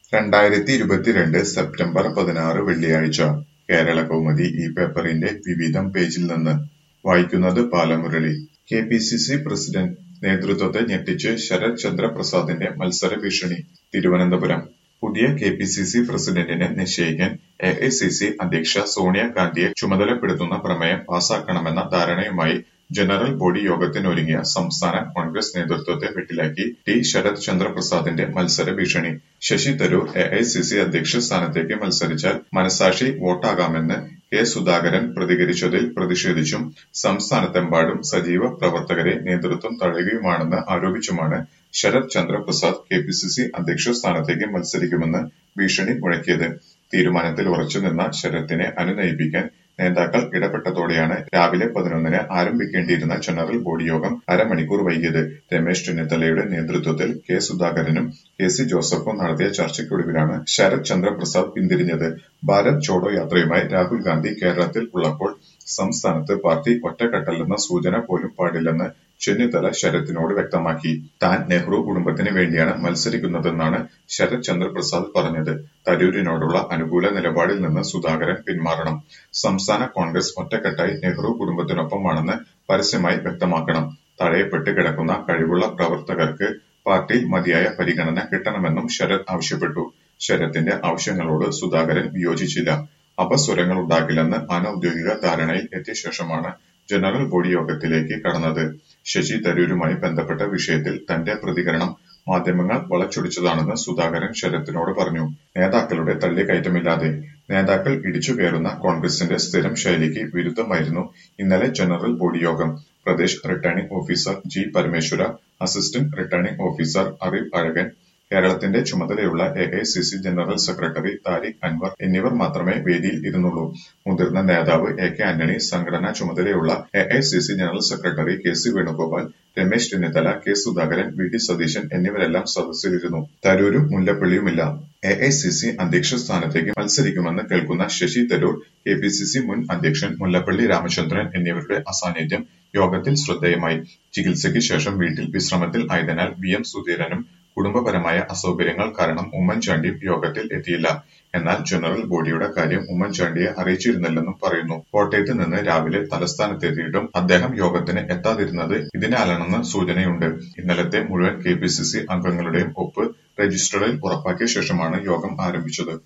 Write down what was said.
രണ്ടായിരത്തി ഇരുപത്തിരണ്ട് സെപ്റ്റംബർ പതിനാറ് വെള്ളിയാഴ്ച കേരളകൗമുദി ഈ പേപ്പറിന്റെ വിവിധം പേജിൽ നിന്ന് വായിക്കുന്നത് Balamurali K P C C president നേതൃത്വത്തെ ഞെട്ടിച്ച് ശരത് ചന്ദ്ര പ്രസാദിന്റെ മത്സര ഭീഷണി തിരുവനന്തപുരം പുതിയ കെ പി സി സി പ്രസിഡന്റിനെ നിശ്ചയിക്കാൻ എ ഐ സി സി അധ്യക്ഷ സോണിയാഗാന്ധിയെ ചുമതലപ്പെടുത്തുന്ന പ്രമേയം പാസാക്കണമെന്ന ധാരണയുമായി ജനറൽ ബോഡി യോഗത്തിനൊരുങ്ങിയ സംസ്ഥാന കോൺഗ്രസ് നേതൃത്വത്തെ വെട്ടിലാക്കി ടി ശരത് ചന്ദ്ര പ്രസാദിന്റെ മത്സര ഭീഷണി Shashi Tharoor A I C C അധ്യക്ഷ സ്ഥാനത്തേക്ക് മത്സരിച്ചാൽ മനസാക്ഷി വോട്ടാകാമെന്ന് കെ സുധാകരൻ പ്രതികരിച്ചതിൽ പ്രതിഷേധിച്ചും സംസ്ഥാനത്തെമ്പാടും സജീവ പ്രവർത്തകരെ നേതൃത്വം തഴയുകയുമാണെന്ന് ആരോപിച്ചുമാണ് Sarath Chandra Prasad K P C C അധ്യക്ഷ സ്ഥാനത്തേക്ക് മത്സരിക്കുമെന്ന് ഭീഷണി മുഴക്കിയത് തീരുമാനത്തിൽ ഉറച്ചുനിന്ന ശരത്തിനെ അനുനയിപ്പിക്കാൻ നേതാക്കൾ ഇടപെട്ടതോടെയാണ് രാവിലെ പതിനൊന്നിന് ആരംഭിക്കേണ്ടിയിരുന്ന ജനറൽ ബോഡി യോഗം അരമണിക്കൂർ വൈകിയത് രമേശ് ചെന്നിത്തലയുടെ നേതൃത്വത്തിൽ കെ സുധാകരനും കെ സി ജോസഫും നടത്തിയ ചർച്ചയ്ക്കൊടുവിലാണ് ശരത് ചന്ദ്ര പ്രസാദ് പിന്തിരിഞ്ഞത് ഭാരത് ചോഡോ യാത്രയുമായി രാഹുൽ ഗാന്ധി കേരളത്തിൽ ഉള്ളപ്പോൾ സംസ്ഥാനത്ത് പാർട്ടി ഒറ്റക്കെട്ടല്ലെന്ന സൂചന പോലും പാടില്ലെന്ന് ചെന്നിത്തല ശരത്തിനോട് വ്യക്തമാക്കി താൻ നെഹ്റു കുടുംബത്തിന് വേണ്ടിയാണ് മത്സരിക്കുന്നതെന്നാണ് ശരത് ചന്ദ്ര പ്രസാദ് പറഞ്ഞത് തരൂരിനോടുള്ള അനുകൂല നിലപാടിൽ നിന്ന് സുധാകരൻ പിന്മാറണം സംസ്ഥാന കോൺഗ്രസ് ഒറ്റക്കെട്ടായി നെഹ്റു കുടുംബത്തിനൊപ്പമാണെന്ന് പരസ്യമായി വ്യക്തമാക്കണം തഴയപ്പെട്ട് കിടക്കുന്ന കഴിവുള്ള പ്രവർത്തകർക്ക് പാർട്ടിയിൽ മതിയായ പരിഗണന കിട്ടണമെന്നും ശരത് ആവശ്യപ്പെട്ടു ശരത്തിന്റെ ആവശ്യങ്ങളോട് സുധാകരൻ വിയോജിച്ചില്ല അപസ്വരങ്ങൾ ഉണ്ടാകില്ലെന്ന് അനൌദ്യോഗിക ധാരണയിൽ എത്തിയ ശേഷമാണ് ജനറൽ ബോഡി യോഗത്തിലേക്ക് കടന്നത് ശശി തരൂരുമായി ബന്ധപ്പെട്ട വിഷയത്തിൽ തന്റെ പ്രതികരണം മാധ്യമങ്ങൾ വളച്ചൊടിച്ചതാണെന്ന് സുധാകരൻ ശരത്തിനോട് പറഞ്ഞു നേതാക്കളുടെ തള്ളിക്കയറ്റമില്ലാതെ നേതാക്കൾ ഇടിച്ചു കയറുന്ന കോൺഗ്രസിന്റെ സ്ഥിരം ശൈലിക്ക് വിരുദ്ധമായിരുന്നു ഇന്നലെ ജനറൽ ബോഡി യോഗം Pradesh returning officer G Parameshwara assistant returning officer Arivazhagan കേരളത്തിന്റെ ചുമതലയുള്ള A I C C general secretary Tariq Anwar എന്നിവർ മാത്രമേ വേദിയിൽ ഇരുന്നുള്ളൂ മുതിർന്ന നേതാവ് എ കെ ആന്റണി സംഘടനാ ചുമതലയുള്ള A I C C general secretary K C Venugopal Ramesh Chennithala K Sudhakaran V D Satheesan എന്നിവരെല്ലാം സദസ്സിലിരുന്നു തരൂരും മുല്ലപ്പള്ളിയുമില്ല എ ഐ സി സി അധ്യക്ഷ സ്ഥാനത്തേക്ക് മത്സരിക്കുമെന്ന് കേൾക്കുന്ന Shashi Tharoor K P C C മുൻ അധ്യക്ഷൻ മുല്ലപ്പള്ളി രാമചന്ദ്രൻ എന്നിവരുടെ അസാന്നിധ്യം യോഗത്തിൽ ശ്രദ്ധേയമായി ചികിത്സയ്ക്ക് ശേഷം വീട്ടിൽ വിശ്രമത്തിൽ ആയതിനാൽ വി എം സുധീരനും കുടുംബപരമായ അസൗകര്യങ്ങൾ കാരണം ഉമ്മൻചാണ്ടിയും യോഗത്തിൽ എത്തിയില്ല എന്നാൽ ജനറൽ ബോഡിയുടെ കാര്യം ഉമ്മൻചാണ്ടിയെ അറിയിച്ചിരുന്നില്ലെന്നും പറയുന്നു കോട്ടയത്ത് നിന്ന് രാവിലെ തലസ്ഥാനത്തെത്തിയിട്ടും അദ്ദേഹം യോഗത്തിന് എത്താതിരുന്നത് ഇതിനാലാണെന്ന് സൂചനയുണ്ട് ഇന്നലത്തെ മുഴുവൻ കെ പി സി സി അംഗങ്ങളുടെയും ഒപ്പ് രജിസ്റ്ററിൽ ഉറപ്പാക്കിയ ശേഷമാണ് യോഗം ആരംഭിച്ചത്